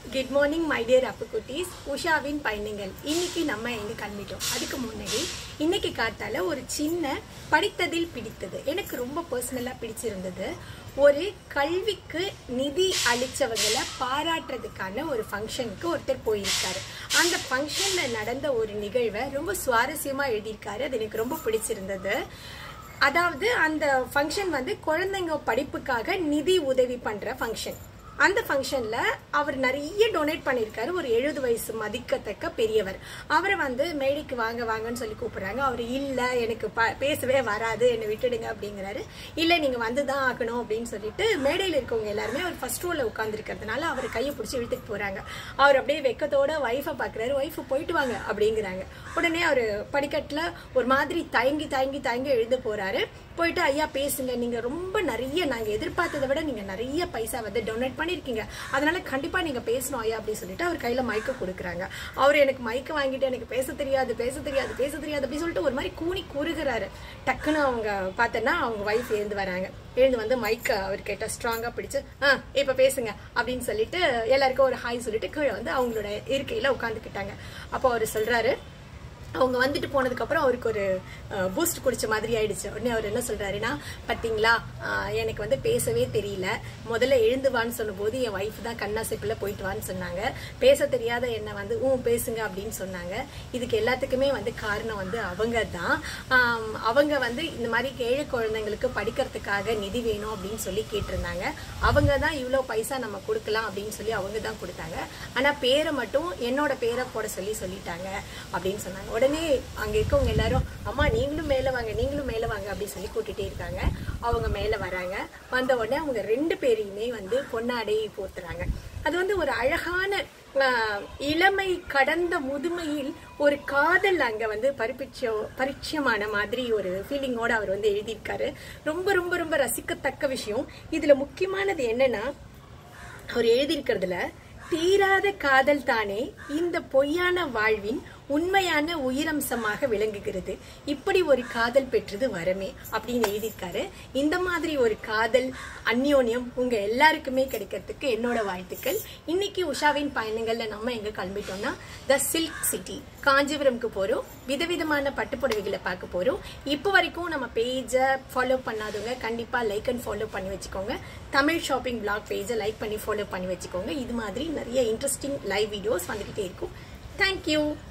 good morning my dear அப்புக்குட்டீஸ் உஷாவின் பயணங்கள் இன்னைக்கு நம்ம எங்க கிளம்பிட்டோம் அதுக்கு முன்னாடி இன்னைக்கு காத்தால ஒரு சின்ன படித்ததில் பிடித்தது எனக்கு ரொம்ப பர்சனலா பிடிச்சிருந்தது ஒரு கல்விக்கு நிதி அளிச்சவங்களை பாராட்டுறதுக்கான ஒரு ஃபங்க்ஷனுக்கு ஒருத்தர் போயிருக்காரு அந்த ஃபங்க்ஷன்ல நடந்த ஒரு நிகழ்வை ரொம்ப சுவாரஸ்யமா எழுதியிருக்காரு அது எனக்கு ரொம்ப பிடிச்சிருந்தது அதாவது அந்த ஃபங்க்ஷன் வந்து குழந்தைங்க படிப்புக்காக நிதி உதவி பண்ற ஃபங்க்ஷன் அந்த ஃபங்க்ஷன்ல அவர் நிறைய டொனேட் பண்ணியிருக்காரு ஒரு எழுபது வயசு மதிக்கத்தக்க பெரியவர் அவரை வந்து மேடைக்கு வாங்க வாங்கன்னு சொல்லி கூப்பிடுறாங்க அவர் இல்ல எனக்கு ப- பேசவே வராது என்னை விட்டுடுங்க அப்படிங்கிறாரு இல்ல நீங்க வந்து தான் ஆகணும் அப்படின்னு சொல்லிட்டு மேடையில் இருக்கவங்க எல்லாருமே அவர் ஃபர்ஸ்ட் ரோல உட்காந்துருக்கிறதுனால அவர் கையை பிடிச்சி இழுத்துட்டு போறாங்க அவர் அப்படியே வெக்கத்தோட ஒய்ஃபை பாக்குறாரு ஒய்ஃப் போயிட்டு வாங்க அப்படிங்கிறாங்க உடனே அவர் படிக்கட்டுல ஒரு மாதிரி தயங்கி தயங்கி தயங்கி எழுந்து போறாரு போயிட்டு ஐயா பேசுங்க நீங்க ரொம்ப நிறைய நாங்க எதிர்பார்த்ததை விட நீங்க நிறைய பைசா வந்து டொனேட் பண்ணிருக்கீங்க அதனால கண்டிப்பா நீங்க பேசணும் ஐயா அப்படின்னு சொல்லிட்டு அவர் கையில மைக்க கொடுக்குறாங்க அவர் எனக்கு மைக்க வாங்கிட்டு எனக்கு பேச தெரியாது பேச தெரியாது பேச தெரியாது அப்படின்னு சொல்லிட்டு ஒரு மாதிரி கூனி கூறுகிறாரு டக்குன்னு அவங்க பார்த்தோன்னா அவங்க வைஃப் எழுந்து வராங்க எழுந்து வந்து மைக்க அவர் கேட்ட ஸ்ட்ராங்கா பிடிச்சு ஆ இப்ப பேசுங்க அப்படின்னு சொல்லிட்டு எல்லாருக்கும் ஒரு ஹாய் சொல்லிட்டு கீழே வந்து அவங்களோட இருக்கையில உட்காந்துக்கிட்டாங்க அப்போ அவர் சொல்றாரு அவங்க வந்துட்டு போனதுக்கு அப்புறம் அவருக்கு ஒரு பூஸ்ட் குடிச்ச மாதிரி ஆயிடுச்சு உடனே அவர் என்ன சொல்றாருன்னா பாத்தீங்களா அஹ், எனக்கு வந்து பேசவே தெரியல முதல்ல எழுந்து வான்னு சொன்னபோது என் ஒய்ஃப் தான் கண்ணாசிப்புல போயிட்டு வான்னு சொன்னாங்க பேச தெரியாத என்ன வந்து ஊ பேசுங்க அப்படின்னு சொன்னாங்க இதுக்கு எல்லாத்துக்குமே வந்து காரணம் வந்து அவங்க தான் ஆம், அவங்க வந்து இந்த மாதிரி ஏழை குழந்தைங்களுக்கு படிக்கிறதுக்காக நிதி வேணும் அப்படின்னு சொல்லி கேட்டிருந்தாங்க அவங்க தான் இவ்வளோ பைசா நம்ம கொடுக்கலாம் அப்படின்னு சொல்லி அவங்க தான் கொடுத்தாங்க ஆனா பேரை மட்டும் என்னோட பேரை போட சொல்லி சொல்லிட்டாங்க அப்படின்னு சொன்னாங்க உடனே அங்க இருக்கவங்க எல்லாரும் அம்மா நீங்களும் மேல வாங்க நீங்களும் மேல வாங்க அப்படின்னு சொல்லி கூட்டிட்டே இருக்காங்க அவங்க மேல வராங்க வந்த உடனே அவங்க ரெண்டு பேரையுமே வந்து பொன்னாடை போத்துறாங்க அது வந்து ஒரு அழகான ஆஹ், இளமை கடந்த முதுமையில் ஒரு காதல் அங்க வந்து பரிபிச்ச பரிச்சயமான மாதிரி ஒரு ஃபீலிங்கோட அவர் வந்து எழுதியிருக்காரு ரொம்ப ரொம்ப ரொம்ப ரசிக்கத்தக்க விஷயம் இதுல முக்கியமானது என்னன்னா அவர் எழுதியிருக்கிறதுல தீராத காதல் தானே இந்த பொய்யான வாழ்வின் உண்மையான உயிரம்சமாக விளங்குகிறது இப்படி ஒரு காதல் பெற்றது வரமே அப்படின்னு எழுதியிருக்காரு இந்த மாதிரி ஒரு காதல் அந்யோன்யம் உங்க எல்லாருக்குமே கிடைக்கிறதுக்கு என்னோட வாழ்த்துக்கள் இன்னைக்கு உஷாவின் பயணங்கள்ல நம்ம எங்க கிளம்பிட்டோம்னா த சில்க் சிட்டி காஞ்சிபுரம்க்கு போறோம் விதவிதமான பட்டுப்புடவைகளை பார்க்க போறோம் இப்போ வரைக்கும் நம்ம பேஜை ஃபாலோ பண்ணாதவங்க கண்டிப்பா லைக் அண்ட் ஃபாலோ பண்ணி வச்சுக்கோங்க தமிழ் ஷாப்பிங் பிளாக் பேஜை லைக் பண்ணி ஃபாலோ பண்ணி வச்சுக்கோங்க இது மாதிரி நிறைய இன்ட்ரெஸ்டிங் லைவ் வீடியோஸ் வந்துகிட்டே இருக்கும் தேங்க்யூ